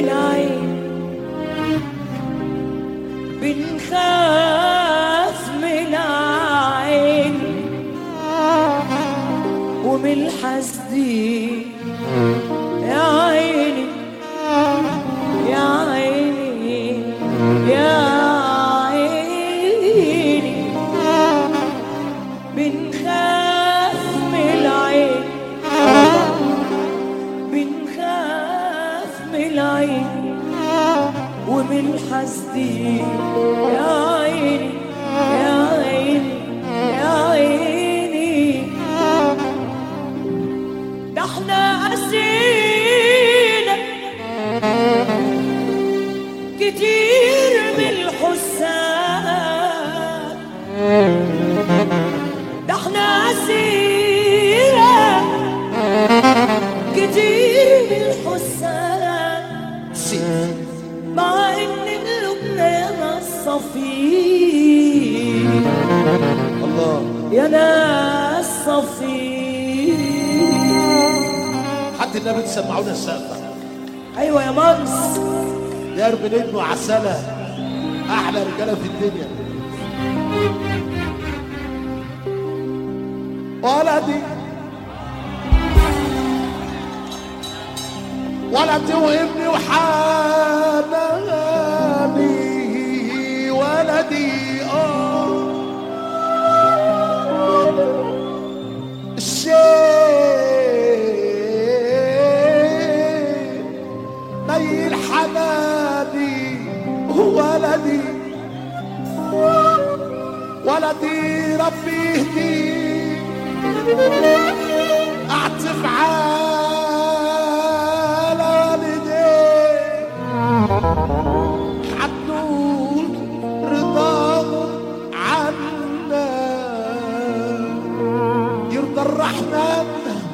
العين بنخاف من العين ومن الحسدين يا عيني يا عيني يا عيني بنخاف من العين بنخاف من العين ومن الحسدين يا عيني يا عيني يا عيني ده احنا قسينا كتير من الحسان ده احنا قسينا كتير من الحسان مع ان قلوبنا يا ناس صفين الله يا ناس صفين حد النبي تسمعونا السقفة ايوه يا مامس يا رب نجم وعسلة أحلى رجالة في الدنيا ولدي ولدي وابني وحناني ولدي اه الشيء نيل حناني ولدي ولدي ربي يهدي اعطف على والديك حتنول رضاهم عنا يرضى الرحمن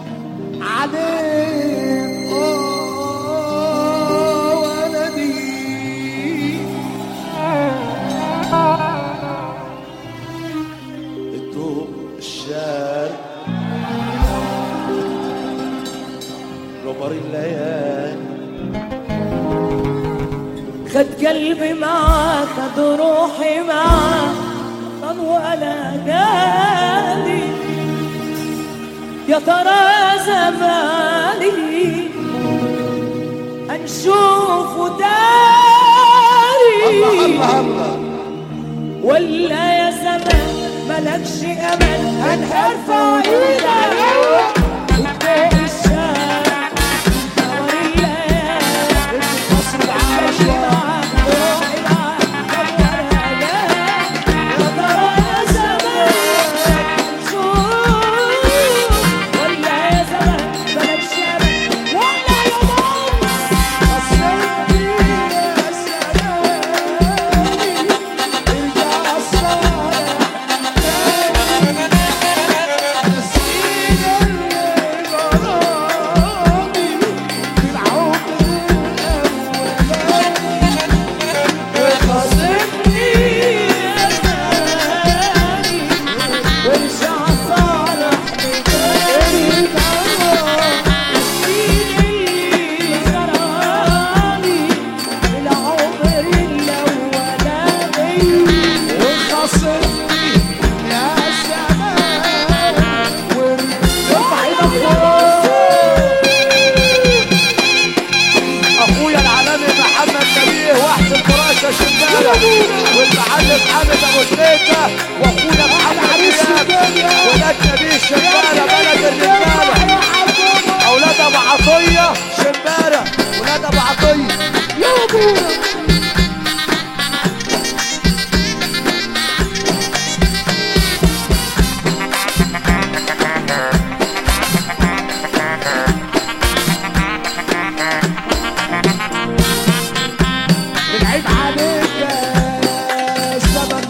عليك آه ولدي انتو الشارع قمر الليالي خد قلبي معاك خد روحي معاك طن ولا جالي يا ترى زماني هنشوف داري الله الله الله ولا يا زمان ملكش امل هنرفع ايدك وتلاقي الشارع نور الليل مصر العاشرة معاك روحي معاك نور الليل يا ترى يا زمان شوف ولا يا زمان ملكش امل ولا يا ماما قصرتي يا سلامي ارجع الصالح نسينا اللي غرامي بالعمر الأولاني خاصمني يا زماني وارجع صالح بتاني السين اللي جرالي العمر الاولاني وخاصمني يا زمان وارفع ايدك فوق اخويا العالمي محمد نبيه واحد الفراشه شمالة والمعلم حامد ابو شريكه واخويا محمد رياب ولاد نبيه شمالة بلد الرجاله اولاد ابو عطيه شمالة ولاد ابو عطيه بنعيب عليك يا الزمن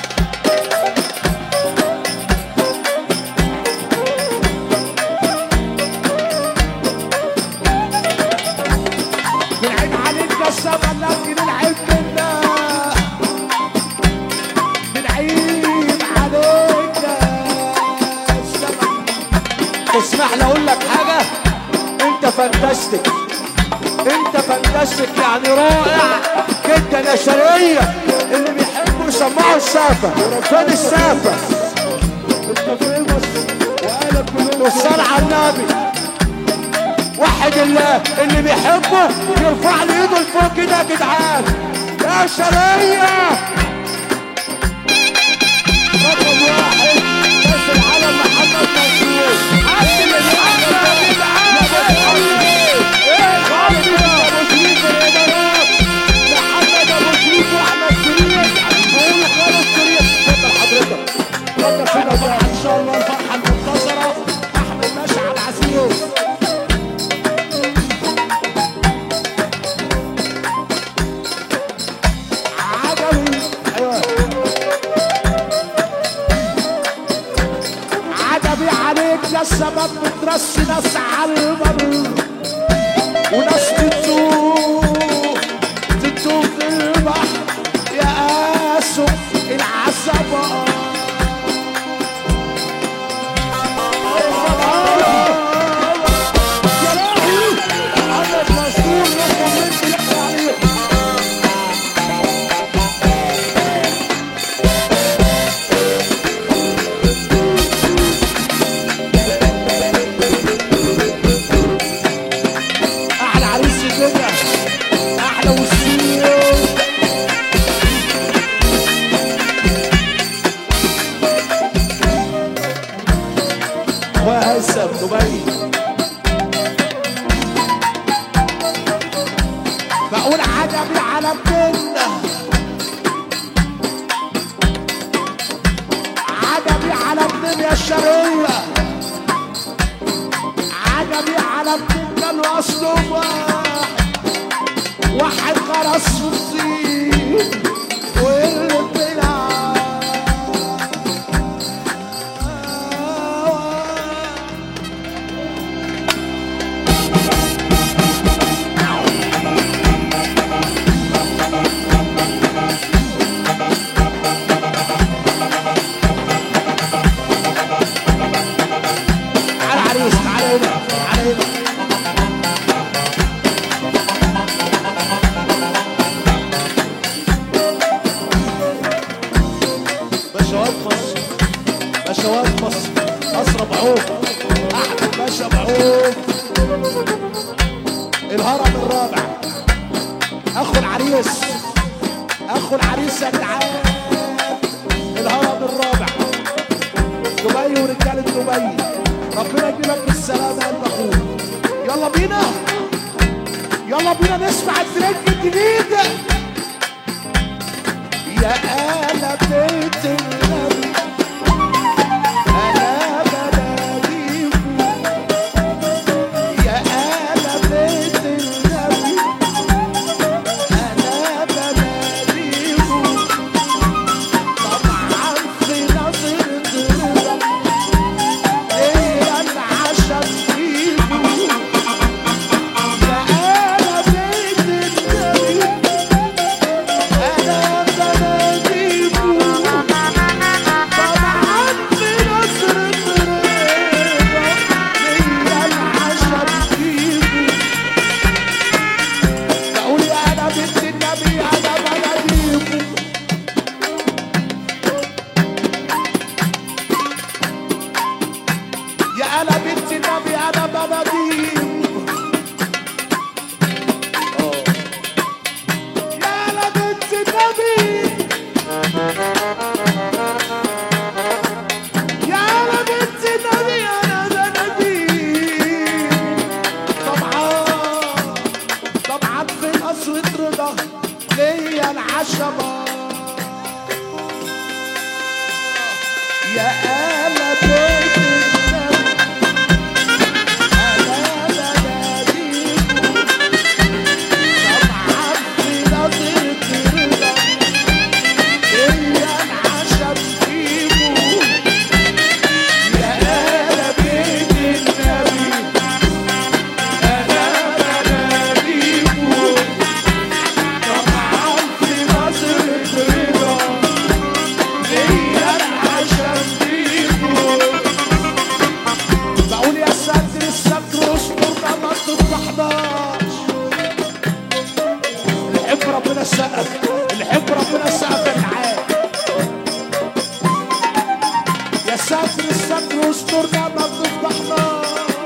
بنعيب عليك يا الزمن لكن العيب منا بنعيب عليك يا الزمن تسمح لي اقول لك حاجه انت فانتستك انت فانتستيك يعني رائع جدا يا شرقية اللي بيحبوا يسمعوا السافة فين السافة انت فيمس وقالك كلهم والصلاة على النبي واحد الله اللي بيحبه يرفع لي ايده لفوق كده يا جدعان يا شرقية رقم واحد كاس العالم محمد منصور عدل الحمد يا جدعان خالد ابو شريف الامارات محمد ابو شريف واحمد شريف هقول خالد شريف اتفضل حضرتك اتفضل كده بقى ان شاء الله الفرحه المنتصره احمد مشعل عزيز عجبي ايوه عجبي عليك يا الشباب بترسي ناس على البر وناس بتسوق تتوه في البحر يا قاسو العصبة يا لهوي محمد مسرور رقم انت لك عليه احلى عريس في الدنيا احلى وسيم وهيثم دبي بقول عجبي على الدنيا عجبي على الدنيا الشرقية عجبي على الدنيا الأصل واحد واحد خرس في الصين واللي طلع تعال عريس تعال هنا تعال هنا باشوات مصر باشوات مصر مصر بعوف احمد باشا بعوف الهرم الرابع اخو العريس اخو العريس يا جدعان الهرم الرابع دبي ورجاله دبي ربنا يجيبك بالسلامه يا قلب اخوك يلا بينا يلا بينا نسمع التريك الجديد يا آل بيت النبي أنا بناديكم يا آل بيت النبي أنا بناديكم طبعا في نظرة رضا هي العشم فيكم يا آل بيت النبي أنا بناديكم طبعا في نظرة رضا هي العشم فيكم بقول يا أنا بنت النبي أنا بناديكم يا أنا بنت النبي أنا بناديكم يا أنا بنت النبي يا أنا بنت النبي أنا بناديكم طبعا طبعا في قصرة رضا ليا العشبة يا آل بيت النبي أنا بناديكم طبعا في نظرة رضا ليا العشب فيكم يا آل بيت النبي أنا بناديكم طبعا في نظرة رضا ليا العشب فيكم بقول يا ساتر الستر استرنا ما تفضحناش ربنا السقف اللي يحب ربنا السقف يا جدعان يا ساتر الستر واسترنا ما بتفضحنا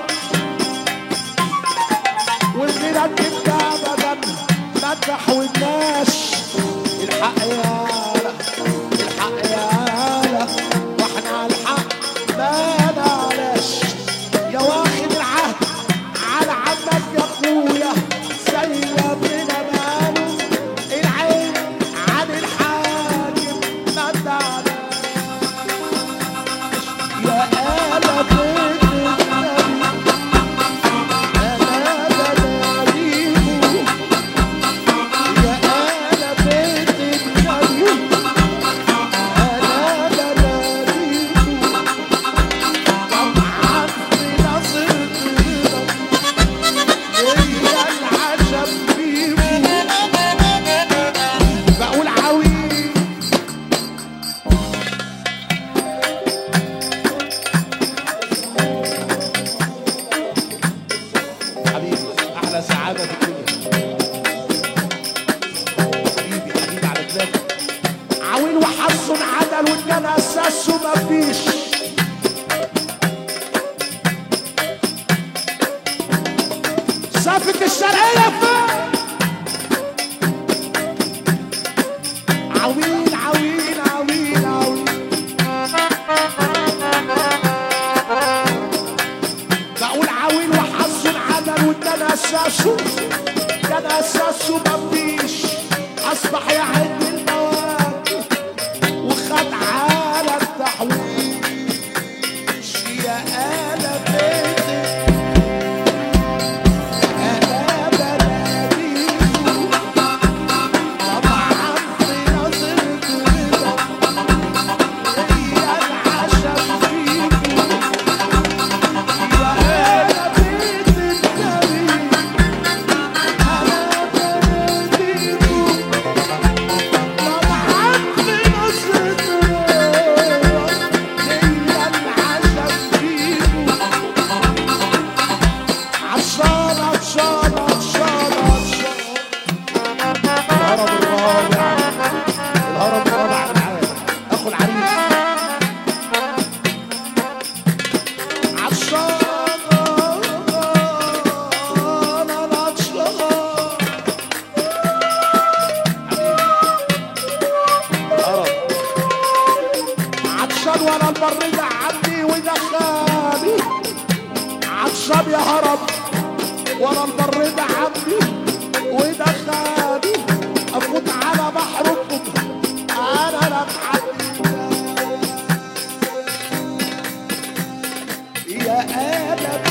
والغيرة تبقى ابدا مدح والناس الحق يالا الحق يالا واحنا على الحق ما نعلاش يا واخد العهد على عمك يا اخويا زي ابننا ماله العين عن الحاكم ما نعلاش يا آل بيت النبي أنا بناديكم يا آل بيت النبي أنا بناديكم طبعا في نظرتنا هي العجب فيكم بقول عويل حبيبي احلى سعاده في الدنيا حبيبي حبيبي على دماغي عويل وحظ عدل وان كان اساسه مفيش سافة الشرقية فين عويل عويل عويل عويل بقول عويل وحظ العدل وادان اساسه كان اساسه مفيش اصبح يعد المواكب وخد على التحويش يا آل بيتي أنا بناديكم طبعا في نظرة رضا هي العشم فيكم يا آل بيت النبي أنا بناديكم طبعا في نظرة رضا هي العشم فيكم عطشان عطشان عطشان عطشان الهرم الرابع الهرم الرابع معايا اخو العريس عطشان انا عطشان الهرم عطشان وانا البرية عندي ودخاني عطشان يا هرم ورا البر ده عمي ودخلني افوت على بحركم انا لك حبيبي يا آل